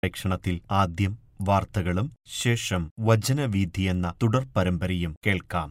പ്രേക്ഷണത്തിൽ ആദ്യം വാർത്തകളും ശേഷം വചനവീഥി എന്ന തുടർ പരമ്പരയും കേൾക്കാം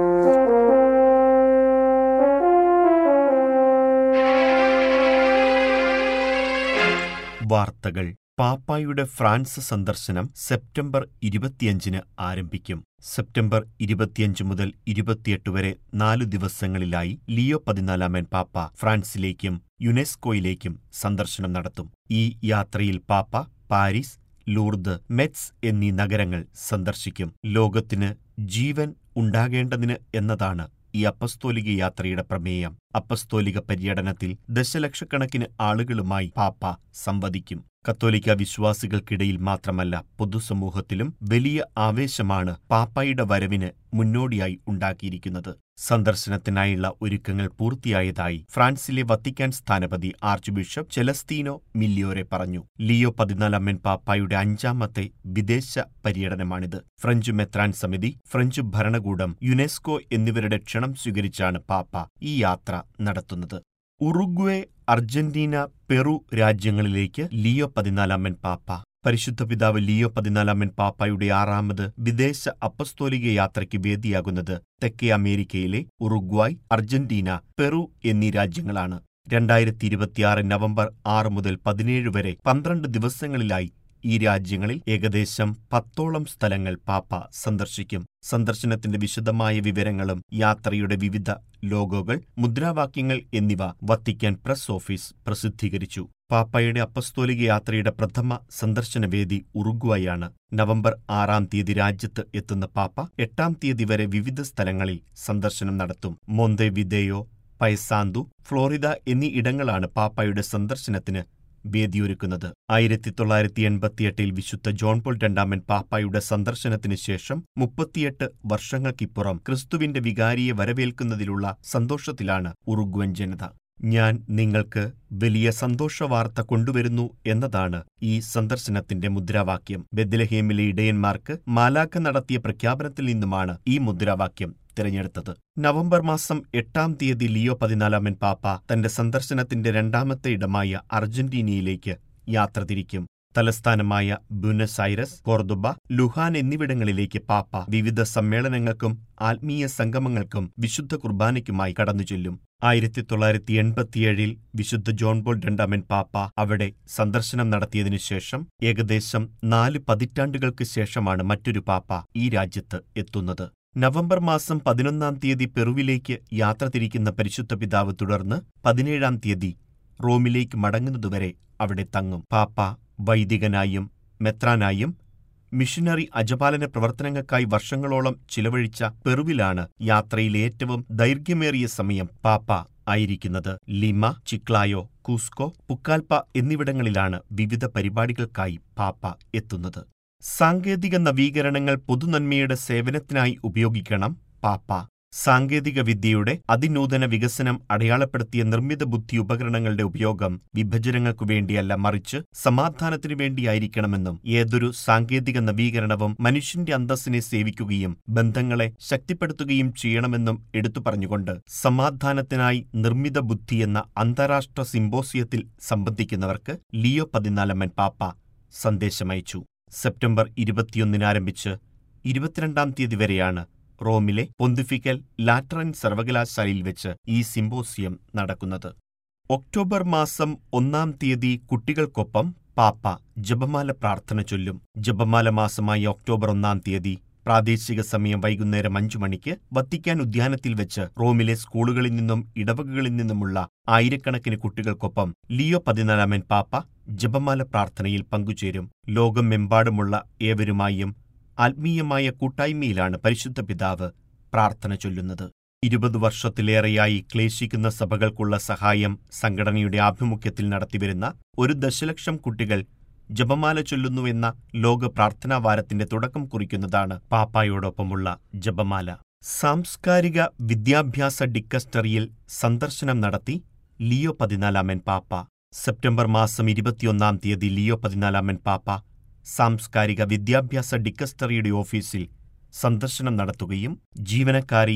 വാർത്തകൾ പാപ്പായുടെ ഫ്രാൻസ് സന്ദർശനം സെപ്റ്റംബർ ഇരുപത്തിയഞ്ചിന് ആരംഭിക്കും സെപ്റ്റംബർ ഇരുപത്തിയഞ്ച് മുതൽ ഇരുപത്തിയെട്ട് വരെ നാലു ദിവസങ്ങളിലായി ലിയോ പതിനാലാമൻ പാപ്പ ഫ്രാൻസിലേക്കും യുനെസ്കോയിലേക്കും സന്ദർശനം നടത്തും ഈ യാത്രയിൽ പാപ്പ പാരീസ് ലൂർദ് മെറ്റ്സ് എന്നീ നഗരങ്ങൾ സന്ദർശിക്കും ലോകത്തിന് ജീവൻ ഉണ്ടാകേണ്ടതിന് എന്നതാണ് ഈ അപ്പസ്തോലിക യാത്രയുടെ പ്രമേയം അപ്പസ്തോലിക പര്യടനത്തിൽ ദശലക്ഷക്കണക്കിന് ആളുകളുമായി പാപ്പ സംവദിക്കും കത്തോലിക്ക വിശ്വാസികൾക്കിടയിൽ മാത്രമല്ല പൊതുസമൂഹത്തിലും വലിയ ആവേശമാണ് പാപ്പായുടെ വരവിന് മുന്നോടിയായി ഉണ്ടാക്കിയിരിക്കുന്നത് സന്ദർശനത്തിനായുള്ള ഒരുക്കങ്ങൾ പൂർത്തിയായതായി ഫ്രാൻസിലെ വത്തിക്കാൻ സ്ഥാനപതി ആർച്ച് ബിഷപ്പ് ചെലസ്തീനോ മില്ലിയോരെ പറഞ്ഞു ലിയോ പതിനാലാമൻ പാപ്പായുടെ അഞ്ചാമത്തെ വിദേശ പര്യടനമാണിത് ഫ്രഞ്ച് മെത്രാൻ സമിതി ഫ്രഞ്ച് ഭരണകൂടം യുനെസ്കോ എന്നിവരുടെ ക്ഷണം സ്വീകരിച്ചാണ് പാപ്പ ഈ യാത്ര നടത്തുന്നത് ഉറുഗ്വേ അർജന്റീന പെറു രാജ്യങ്ങളിലേക്ക് ലിയോ പതിനാലാമൻ പാപ്പ പരിശുദ്ധ പിതാവ് ലിയോ പതിനാലാമൻ പാപ്പായുടെ ആറാമത് വിദേശ അപ്പസ്തോലിക യാത്രയ്ക്ക് വേദിയാകുന്നത് തെക്കേ അമേരിക്കയിലെ ഉറുഗ്വായ് അർജന്റീന പെറു എന്നീ രാജ്യങ്ങളാണ് രണ്ടായിരത്തി ഇരുപത്തിയാറ് നവംബർ ആറ് മുതൽ പതിനേഴ് വരെ പന്ത്രണ്ട് ദിവസങ്ങളിലായി ഈ രാജ്യങ്ങളിൽ ഏകദേശം പത്തോളം സ്ഥലങ്ങൾ പാപ്പ സന്ദർശിക്കും സന്ദർശനത്തിന്റെ വിശദമായ വിവരങ്ങളും യാത്രയുടെ വിവിധ ലോഗോകൾ മുദ്രാവാക്യങ്ങൾ എന്നിവ വത്തിക്കാൻ പ്രസ് ഓഫീസ് പ്രസിദ്ധീകരിച്ചു പാപ്പയുടെ അപ്പസ്തോലിക യാത്രയുടെ പ്രഥമ സന്ദർശനവേദി ഉറുഗ്വായാണ് നവംബർ ആറാം തീയതി രാജ്യത്ത് എത്തുന്ന പാപ്പ എട്ടാം തീയതി വരെ വിവിധ സ്ഥലങ്ങളിൽ സന്ദർശനം നടത്തും മൊന്തെ വിദേയോ പൈസാന്തു ഫ്ലോറിഡ എന്നീ ഇടങ്ങളാണ് പാപ്പയുടെ സന്ദർശനത്തിന് വേദിയൊരുക്കുന്നത് ആയിരത്തി തൊള്ളായിരത്തി എൺപത്തിയെട്ടിൽ വിശുദ്ധ ജോൺ പോൾ രണ്ടാമൻ പാപ്പായുടെ സന്ദർശനത്തിന് ശേഷം മുപ്പത്തിയെട്ട് വർഷങ്ങൾക്കിപ്പുറം ക്രിസ്തുവിന്റെ വികാരിയെ വരവേൽക്കുന്നതിലുള്ള സന്തോഷത്തിലാണ് ഉറുഗ്വൻ ജനത ഞാൻ നിങ്ങൾക്ക് വലിയ സന്തോഷവാർത്ത കൊണ്ടുവരുന്നു എന്നതാണ് ഈ സന്ദർശനത്തിന്റെ മുദ്രാവാക്യം ബെദ്ലഹേമിലെ ഇടയന്മാർക്ക് മാലാഖ നടത്തിയ പ്രഖ്യാപനത്തിൽ നിന്നുമാണ് ഈ മുദ്രാവാക്യം തിരഞ്ഞെടുത്തത് നവംബർ മാസം എട്ടാം തീയതി ലിയോ പതിനാലാമൻ പാപ്പ തന്റെ സന്ദർശനത്തിന്റെ രണ്ടാമത്തെ ഇടമായ അർജന്റീനയിലേക്ക് യാത്ര തിരിക്കും തലസ്ഥാനമായ ബ്യൂനസ് ഐറസ് കോർദുബ ലുഹാൻ എന്നിവിടങ്ങളിലേക്ക് പാപ്പ വിവിധ സമ്മേളനങ്ങൾക്കും ആത്മീയ സംഗമങ്ങൾക്കും വിശുദ്ധ കുർബാനയ്ക്കുമായി കടന്നുചെല്ലും ആയിരത്തി തൊള്ളായിരത്തി എൺപത്തിയേഴിൽ വിശുദ്ധ ജോൺ പോൾ രണ്ടാമൻ പാപ്പ അവിടെ സന്ദർശനം നടത്തിയതിനു ശേഷം ഏകദേശം നാല് പതിറ്റാണ്ടുകൾക്ക് ശേഷമാണ് മറ്റൊരു പാപ്പ ഈ രാജ്യത്ത് എത്തുന്നത് നവംബർ മാസം പതിനൊന്നാം തീയതി പെറുവിലേക്ക് യാത്ര തിരിക്കുന്ന പരിശുദ്ധ പിതാവ് തുടർന്ന് പതിനേഴാം തീയതി റോമിലേക്ക് മടങ്ങുന്നതുവരെ അവിടെ തങ്ങും പാപ്പ വൈദികനായും മെത്രാനായും മിഷനറി അജപാലന പ്രവർത്തനങ്ങൾക്കായി വർഷങ്ങളോളം ചിലവഴിച്ച പെറുവിലാണ് യാത്രയിൽ ഏറ്റവും ദൈർഘ്യമേറിയ സമയം പാപ്പ ആയിരിക്കുന്നത് ലിമ ചിക്ലായോ കൂസ്കോ പുക്കാൽപ്പ എന്നിവിടങ്ങളിലാണ് വിവിധ പരിപാടികൾക്കായി പാപ്പ എത്തുന്നത് സാങ്കേതിക നവീകരണങ്ങൾ പൊതുനന്മയുടെ സേവനത്തിനായി ഉപയോഗിക്കണം പാപ്പ സാങ്കേതിക വിദ്യയുടെ അതിനൂതന വികസനം അടയാളപ്പെടുത്തിയ നിർമ്മിത ബുദ്ധി ഉപകരണങ്ങളുടെ ഉപയോഗം വിഭജനങ്ങൾക്കു വേണ്ടിയല്ല മറിച്ച് സമാധാനത്തിനു വേണ്ടിയായിരിക്കണമെന്നും ഏതൊരു സാങ്കേതിക നവീകരണവും മനുഷ്യന്റെ അന്തസ്സിനെ സേവിക്കുകയും ബന്ധങ്ങളെ ശക്തിപ്പെടുത്തുകയും ചെയ്യണമെന്നും എടുത്തു പറഞ്ഞുകൊണ്ട് സമാധാനത്തിനായി നിർമ്മിത ബുദ്ധി എന്ന അന്താരാഷ്ട്ര സിംബോസിയത്തിൽ സംബന്ധിക്കുന്നവർക്ക് ലിയോ പതിനാലമ്മൻ പാപ്പ സന്ദേശമയച്ചു സെപ്റ്റംബർ ഇരുപത്തിയൊന്നിന് ആരംഭിച്ച് ഇരുപത്തിരണ്ടാം തീയതി വരെയാണ് റോമിലെ പൊന്തിഫിക്കൽ ലാറ്ററൻ സർവകലാശാലയിൽ വെച്ച് ഈ സിംബോസിയം നടക്കുന്നത് ഒക്ടോബർ മാസം ഒന്നാം തീയതി കുട്ടികൾക്കൊപ്പം പാപ്പ ജപമാല പ്രാർത്ഥന ചൊല്ലും ജപമാല മാസമായ ഒക്ടോബർ ഒന്നാം തീയതി പ്രാദേശിക സമയം വൈകുന്നേരം അഞ്ചു മണിക്ക് വത്തിക്കാൻ ഉദ്യാനത്തിൽ വെച്ച് റോമിലെ സ്കൂളുകളിൽ നിന്നും ഇടവകകളിൽ നിന്നുമുള്ള ആയിരക്കണക്കിന് കുട്ടികൾക്കൊപ്പം ലിയോ പതിനാലാമൻ പാപ്പ ജപമാല പ്രാർത്ഥനയിൽ പങ്കുചേരും ലോകമെമ്പാടുമുള്ള ഏവരുമായും ആത്മീയമായ കൂട്ടായ്മയിലാണ് പരിശുദ്ധ പിതാവ് പ്രാർത്ഥന ചൊല്ലുന്നത് ഇരുപത് വർഷത്തിലേറെയായി ക്ലേശിക്കുന്ന സഭകൾക്കുള്ള സഹായം സംഘടനയുടെ ആഭിമുഖ്യത്തിൽ നടത്തിവരുന്ന ഒരു ദശലക്ഷം കുട്ടികൾ ജപമാല ചൊല്ലുന്നുവെന്ന ലോക പ്രാർത്ഥനാ വാരത്തിന്റെ തുടക്കം കുറിക്കുന്നതാണ് പാപ്പായോടൊപ്പമുള്ള ജപമാല സാംസ്കാരിക വിദ്യാഭ്യാസ ഡിക്കസ്റ്ററിയിൽ സന്ദർശനം നടത്തി ലിയോ പതിനാലാമൻ പാപ്പ സെപ്റ്റംബർ മാസം ഇരുപത്തിയൊന്നാം തീയതി ലിയോ പതിനാലാമൻ പാപ്പ സാംസ്കാരിക വിദ്യാഭ്യാസ ഡിക്കസ്റ്ററിയുടെ ഓഫീസിൽ സന്ദർശനം നടത്തുകയും ജീവനക്കാരെയും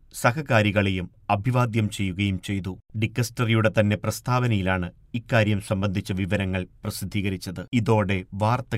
സഹകാരികളെയും അഭിവാദ്യം ചെയ്യുകയും ചെയ്തു ഡിക്കസ്റ്ററിയുടെ തന്നെ പ്രസ്താവനയിലാണ് ഇക്കാര്യം സംബന്ധിച്ച വിവരങ്ങൾ പ്രസിദ്ധീകരിച്ചത് ഇതോടെ വാർത്തകൾ